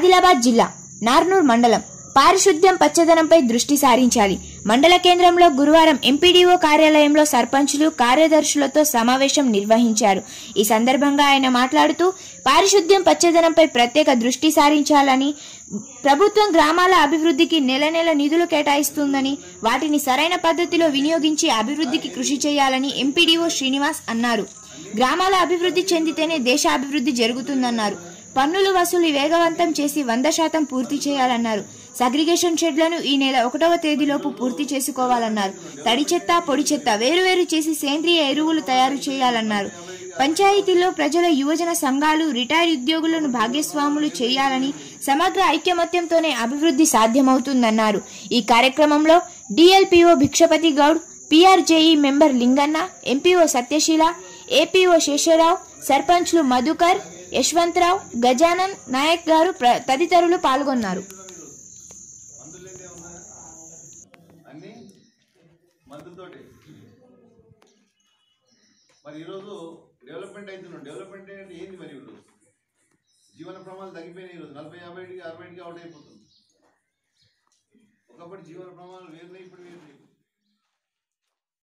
ఆదిలాబాద్ జిల్లా నార్నూర్ మండలం పారిశుద్ధ్యం పచ్చదనంపై దృష్టి సారించాలి మండల కేంద్రంలో గురువారం ఎంపీడీఓ కార్యాలయంలో సర్పంచులు కార్యదర్శులతో సమావేశం నిర్వహించారు ఈ సందర్భంగా ఆయన మాట్లాడుతూ పారిశుద్ధ్యం పచ్చదనంపై ప్రత్యేక దృష్టి సారించాలని ప్రభుత్వం గ్రామాల అభివృద్ధికి నెల నెల నిధులు కేటాయిస్తుందని వాటిని సరైన పద్ధతిలో వినియోగించి అభివృద్ధికి కృషి చేయాలని ఎంపీడీఓ శ్రీనివాస్ అన్నారు గ్రామాల అభివృద్ధి చెందితేనే దేశ అభివృద్ధి జరుగుతుందన్నారు పన్నులు వసూలు వేగవంతం చేసి వంద శాతం పూర్తి చేయాలన్నారు సగ్రిగేషన్ షెడ్లను ఈ నెల ఒకటవ తేదీలోపు పూర్తి చేసుకోవాలన్నారు తడి చెత్త పొడి చెత్త వేరువేరు చేసి సేంద్రియ ఎరువులు తయారు చేయాలన్నారు పంచాయతీల్లో ప్రజల యువజన సంఘాలు రిటైర్డ్ ఉద్యోగులను భాగస్వాములు చేయాలని సమగ్ర ఐక్యమత్యంతోనే అభివృద్ధి సాధ్యమవుతుందన్నారు ఈ కార్యక్రమంలో DLPO Bhikshapathi Goud PRJE member Linganna MPO Satyaseela APO Sesharao సర్పంచ్లు మధుకర్ యశ్వంతరావు గజానన్ నాయక్ గారు ప్ర- తదితరులు పాల్గొన్నారు అన్ని మందులతోటి మరి ఈరోజు డెవలప్మెంట్ అవుతున్నాం డెవలప్మెంట్ అంటే ఏంది మరి ఈరోజు జీవన ప్రమాణాలు తగ్గిపోయినాయి ఈరోజు నలభై యాభైకి అరవైకి అవుట్ అయిపోతుంది ఒకప్పటి జీవన ప్రమాణాలు వేరున్నాయి ఇప్పుడు వేరున్నాయి